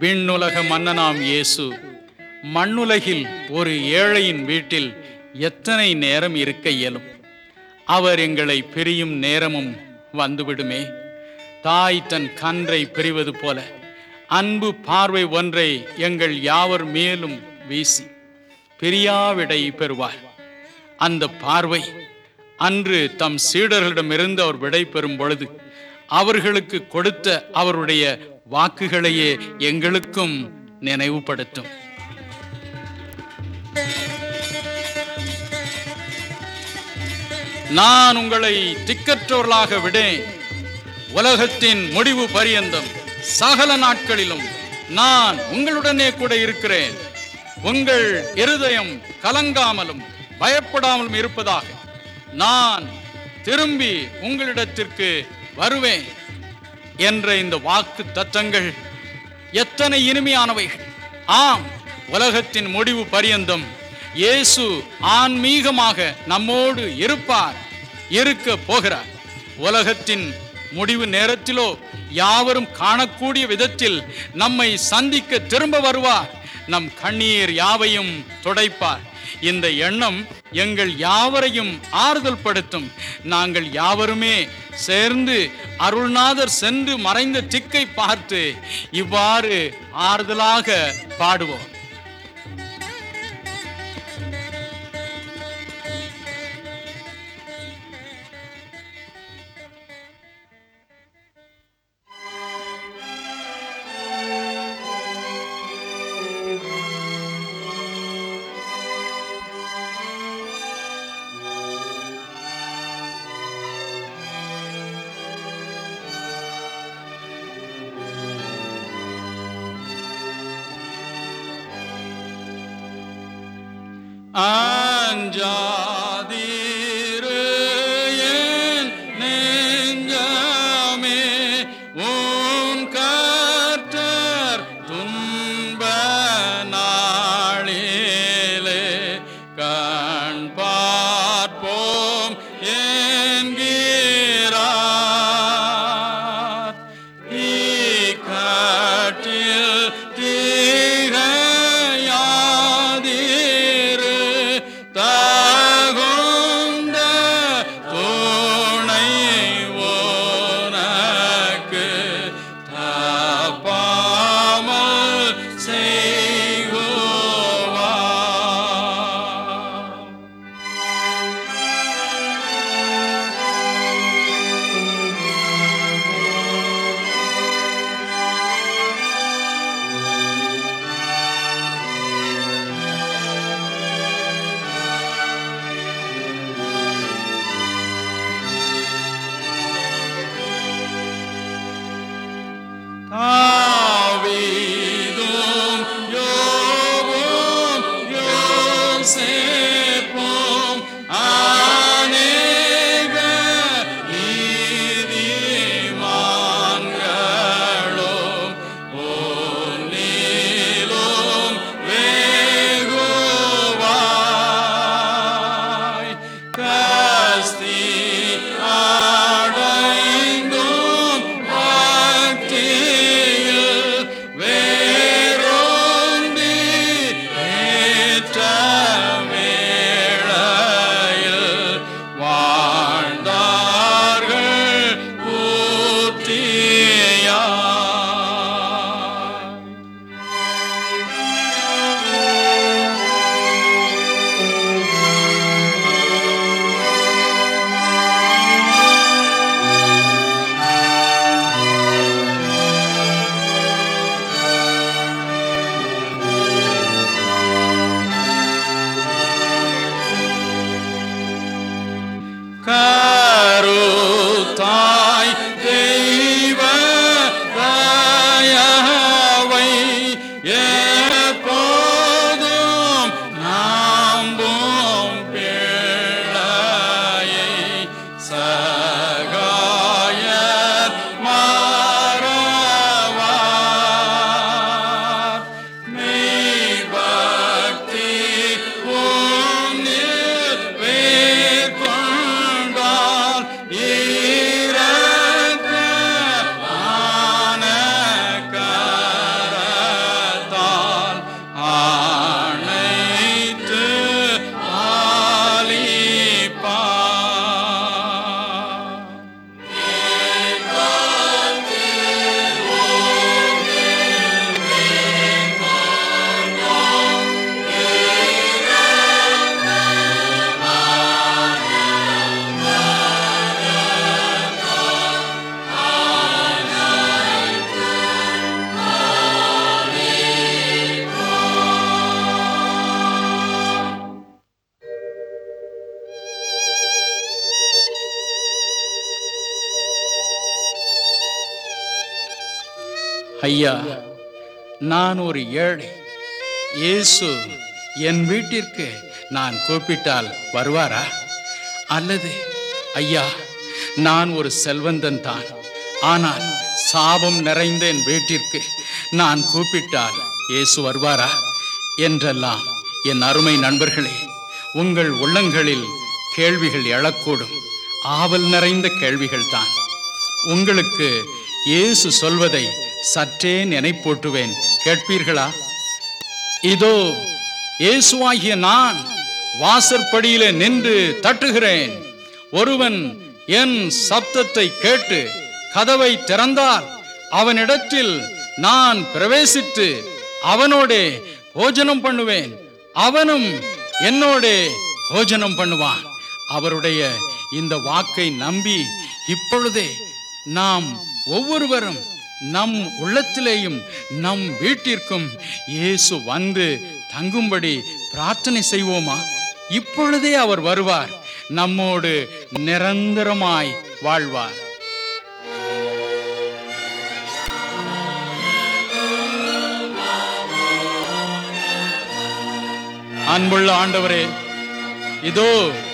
விண்ணுலக மன்னனாம் இயேசு மண்ணுலகில் ஒரு ஏழையின் வீட்டில் எத்தனை நேரம் இருக்க இயலும் அவர் எங்களை பிரியும் நேரமும் வந்துவிடுமே தாய் தன் கன்றை பிரிவது போல அன்பு பார்வை ஒன்றை எங்கள் யாவர் மேலும் வீசி பிரியாவிடை பெறுவார் அந்த பார்வை அன்று தம் சீடர்களிடமிருந்து அவர் விடை பெறும் பொழுது அவர்களுக்கு கொடுத்த அவருடைய வாக்குகளையே எங்களுக்கும் நினைவுபடுத்தும் நான் உங்களை திக்கற்றவர்களாக விடேன் உலகத்தின் முடிவு பரியந்தம் சகல நாட்களிலும் நான் உங்களுடனே கூட இருக்கிறேன் உங்கள் இருதயம் கலங்காமலும் பயப்படாமலும் இருப்பதாக நான் திரும்பி உங்களிடத்திற்கு வருவேன் என்ற இந்த வாக்கு தத்தங்கள் எத்தனை இனிமையானவைகள் ஆம் உலகத்தின் முடிவு பரியந்தம் இயேசு ஆன்மீகமாக நம்மோடு இருப்பார் இருக்க போகிறார் உலகத்தின் முடிவு நேரத்திலோ யாவரும் காணக்கூடிய விதத்தில் நம்மை சந்திக்க திரும்ப வருவார் நம் கண்ணீர் யாவையும் துடைப்பார் இந்த எண்ணம் எங்கள் யாவரையும் ஆறுதல் படுத்தும் நாங்கள் யாவருமே சேர்ந்து அருள்நாதர் சென்று மறைந்த திக்கை பார்த்து இவ்வாறு ஆறுதலாக பாடுவோம் ஐயா நான் ஒரு ஏழை இயேசு என் வீட்டிற்கு நான் கூப்பிட்டால் வருவாரா அல்லது ஐயா நான் ஒரு செல்வந்தன் தான் ஆனால் சாபம் நிறைந்த என் வீட்டிற்கு நான் கூப்பிட்டால் இயேசு வருவாரா என்றெல்லாம் என் அருமை நண்பர்களே உங்கள் உள்ளங்களில் கேள்விகள் எழக்கூடும் ஆவல் நிறைந்த கேள்விகள் தான் உங்களுக்கு இயேசு சொல்வதை சற்றே நினைப்பூட்டுவேன் கேட்பீர்களா இதோ இயேசுவாகிய நான் வாசற்படியிலே நின்று தட்டுகிறேன் ஒருவன் என் சப்தத்தை கேட்டு கதவை திறந்தால் அவனிடத்தில் நான் பிரவேசித்து அவனோடே போஜனம் பண்ணுவேன் அவனும் என்னோடே போஜனம் பண்ணுவான் அவருடைய இந்த வாக்கை நம்பி இப்பொழுதே நாம் ஒவ்வொருவரும் நம் உள்ளத்திலேயும் நம் வீட்டிற்கும் இயேசு வந்து தங்கும்படி பிரார்த்தனை செய்வோமா இப்பொழுதே அவர் வருவார் நம்மோடு நிரந்தரமாய் வாழ்வார் அன்புள்ள ஆண்டவரே இதோ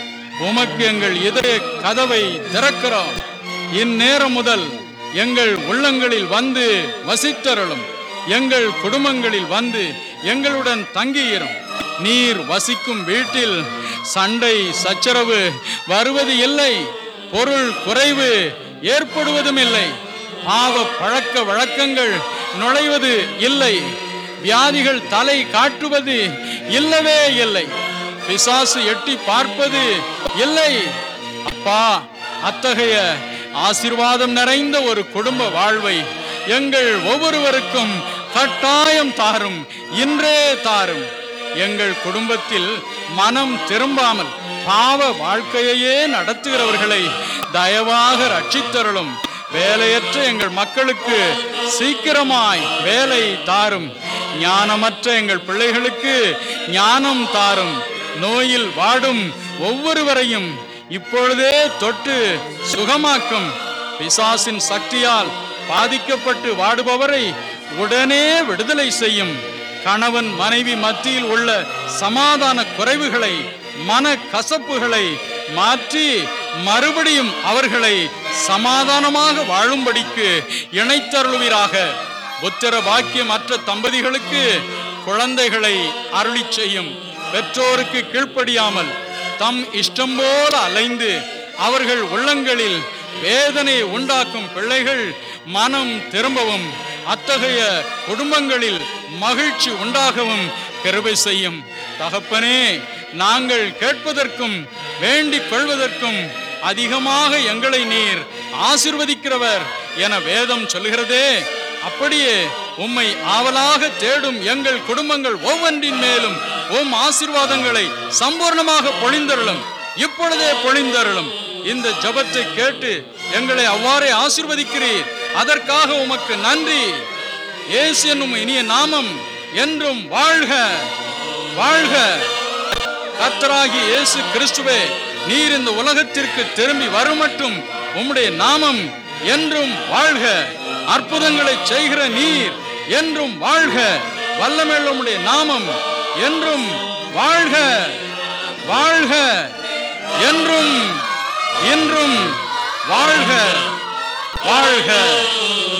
உமக்கு எங்கள் இதய கதவை திறக்கிறோம் இந்நேரம் முதல் எங்கள் உள்ளங்களில் வந்து வசித்தருளும் எங்கள் குடும்பங்களில் வந்து எங்களுடன் தங்கியிரும் நீர் வசிக்கும் வீட்டில் சண்டை சச்சரவு வருவது இல்லை பொருள் குறைவு ஏற்படுவதும் இல்லை பாவ பழக்க வழக்கங்கள் நுழைவது இல்லை வியாதிகள் தலை காட்டுவது இல்லவே இல்லை பிசாசு எட்டி பார்ப்பது இல்லை அப்பா அத்தகைய ஆசீர்வாதம் நிறைந்த ஒரு குடும்ப வாழ்வை எங்கள் ஒவ்வொருவருக்கும் கட்டாயம் தாரும் இன்றே தாரும் எங்கள் குடும்பத்தில் மனம் திரும்பாமல் பாவ வாழ்க்கையையே நடத்துகிறவர்களை தயவாக ரட்சித்தருளும் வேலையற்ற எங்கள் மக்களுக்கு சீக்கிரமாய் வேலை தாரும் ஞானமற்ற எங்கள் பிள்ளைகளுக்கு ஞானம் தாரும் நோயில் வாடும் ஒவ்வொருவரையும் இப்பொழுதே தொட்டு சுகமாக்கும் பிசாசின் சக்தியால் பாதிக்கப்பட்டு வாடுபவரை உடனே விடுதலை செய்யும் கணவன் மனைவி மத்தியில் உள்ள சமாதான குறைவுகளை மன கசப்புகளை மாற்றி மறுபடியும் அவர்களை சமாதானமாக வாழும்படிக்கு இணைத்தருளுவீராக புத்திர பாக்கியமற்ற தம்பதிகளுக்கு குழந்தைகளை அருளிச் செய்யும் பெற்றோருக்கு கீழ்ப்படியாமல் தம் இஷ்டம் போல அலைந்து அவர்கள் உள்ளங்களில் வேதனை உண்டாக்கும் பிள்ளைகள் மனம் திரும்பவும் அத்தகைய குடும்பங்களில் மகிழ்ச்சி உண்டாகவும் கிருபை செய்யும் தகப்பனே நாங்கள் கேட்பதற்கும் வேண்டிக் கொள்வதற்கும் அதிகமாக எங்களை நீர் ஆசிர்வதிக்கிறவர் என வேதம் சொல்கிறதே அப்படியே உம்மை ஆவலாக தேடும் எங்கள் குடும்பங்கள் ஒவ்வொன்றின் மேலும் உம் ஆசீர்வாதங்களை சம்பூர்ணமாக பொழிந்தருளும் இப்பொழுதே பொழிந்தருளும் இந்த ஜபத்தை கேட்டு எங்களை அவ்வாறே ஆசிர்வதிக்கிறீர் அதற்காக உமக்கு நன்றி இயேசு என்னும் இனிய நாமம் என்றும் வாழ்க வாழ்க கர்த்தராகி இயேசு கிறிஸ்துவே நீர் இந்த உலகத்திற்கு திரும்பி வருமட்டும் உம்முடைய நாமம் என்றும் வாழ்க அற்புதங்களை செய்கிற நீர் என்றும் வாழ்க வல்லமையுள்ள உம்முடைய நாமம் என்றும் வாழ்க வாழ்க என்றும் இன்றும் வாழ்க வாழ்க